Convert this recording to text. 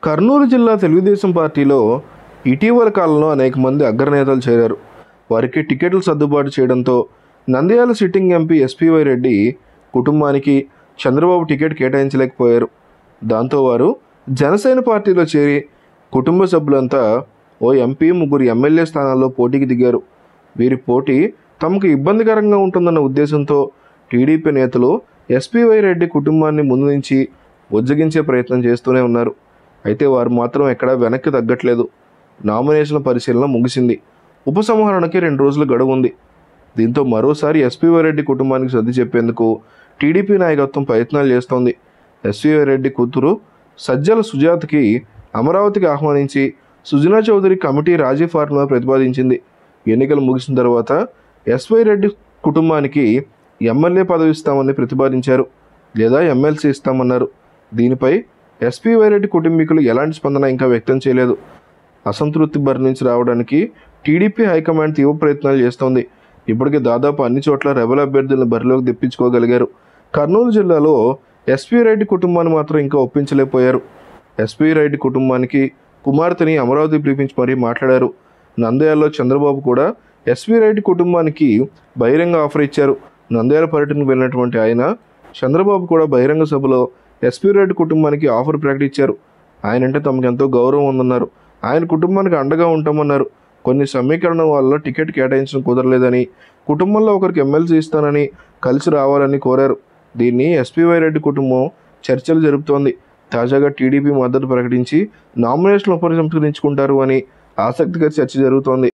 కర్నూలు జిల్లా తెలుగుదేశం పార్టీలో ఇటీవల కాలంలో అనేక మంది అగ్రనేతలు చేరారు వారికి టికెట్లు సర్దుబాటు చేయడంతో Nandyal sitting MP SPY Reddy కుటుంబానికి చంద్రబాబు టికెట్ కేటాయించలేకపోయారు దాంతో వారు జనసేన పార్టీలో చేరి కుటుంబ సభ్యులంతా ఓ ఎంపీ ముగ్గురు ఎమ్మెల్యే స్థానాల్లో పోటీకి దిగారు వీరి పోటీ తమకు ఇబ్బందికరంగా ఉంటుందన్న ఉద్దేశంతో టీడీపీ నేతలు ఎస్పీవై రెడ్డి కుటుంబాన్ని ముందు నుంచి ఉజ్జగించే ప్రయత్నం చేస్తూనే ఉన్నారు అయితే వారు మాత్రం ఎక్కడా వెనక్కి తగ్గట్లేదు నామినేషన్ల పరిశీలన ముగిసింది ఉపసంహరణకి రెండు రోజులు గడువు ఉంది దీంతో మరోసారి ఎస్పీవై రెడ్డి కుటుంబానికి సర్ది చెప్పేందుకు టీడీపీ నాయకత్వం ప్రయత్నాలు చేస్తోంది ఎస్పీవై రెడ్డి కూతురు సజ్జల సుజాతకి అమరావతికి ఆహ్వానించి సుజనా చౌదరి కమిటీ రాజీ ఫార్ములా ప్రతిపాదించింది ఎన్నికలు ముగిసిన తర్వాత ఎస్వై రెడ్డి కుటుంబానికి ఎమ్మెల్యే పదవి ఇస్తామని ప్రతిపాదించారు లేదా ఎమ్మెల్సీ ఇస్తామన్నారు దీనిపై ఎస్పీవై రెడ్డి కుటుంబీకులు ఎలాంటి స్పందన ఇంకా వ్యక్తం చేయలేదు అసంతృప్తి బరి నుంచి రావడానికి టీడీపీ హైకమాండ్ తీవ్ర ప్రయత్నాలు చేస్తోంది ఇప్పటికే దాదాపు అన్ని చోట్ల రెబల్ అభ్యర్థులను బరిలోకి తెప్పించుకోగలిగారు కర్నూలు జిల్లాలో ఎస్పీ రెడ్డి కుటుంబాన్ని మాత్రం ఇంకా ఒప్పించలేకపోయారు ఎస్పీ రెడ్డి కుటుంబానికి కుమార్తెని అమరావతి పిలిపించి మరీ మాట్లాడారు నంద్యాలలో చంద్రబాబు కూడా ఎస్పీ రెడ్డి కుటుంబానికి బహిరంగ ఆఫర్ ఇచ్చారు నంద్యాల పర్యటనకు వెళ్ళినటువంటి ఆయన చంద్రబాబు కూడా బహిరంగ సభలో ఎస్పీ రెడ్డి కుటుంబానికి ఆఫర్ ప్రకటించారు ఆయన అంటే తమకు ఎంతో గౌరవం ఉందన్నారు ఆయన కుటుంబానికి అండగా ఉంటామన్నారు కొన్ని సమీకరణం వల్ల టికెట్ కేటాయించడం కుదరలేదని కుటుంబంలో ఒకరికి ఎమ్మెల్సీ ఇస్తానని కలిసి రావాలని కోరారు దీన్ని ఎస్పీవై రెడ్డి కుటుంబం చర్చలు జరుపుతోంది తాజాగా టీడీపీ మద్దతు ప్రకటించి నామినేషన్ ఉపసంహరించుకుంటారు అని ఆసక్తికర చర్చ జరుగుతోంది